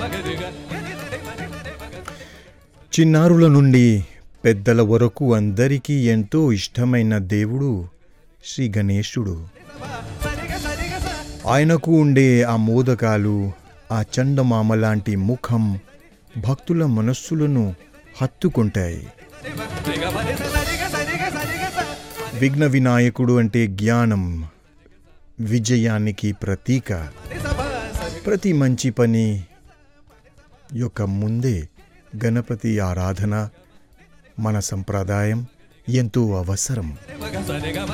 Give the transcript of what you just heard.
చిన్నారుల నుండి పెద్దల వరకు అందరికీ ఎంతో ఇష్టమైన దేవుడు శ్రీ గణేశుడు ఆయనకు ఉండే ఆ మోదకాలు ఆ చందమామ లాంటి ముఖం భక్తుల మనస్సులను హత్తుకుంటాయి విఘ్న వినాయకుడు అంటే జ్ఞానం విజయానికి ప్రతీక ప్రతి మంచి పని యొక్క ముందే గణపతి ఆరాధన మన సంప్రదాయం ఎంతో అవసరం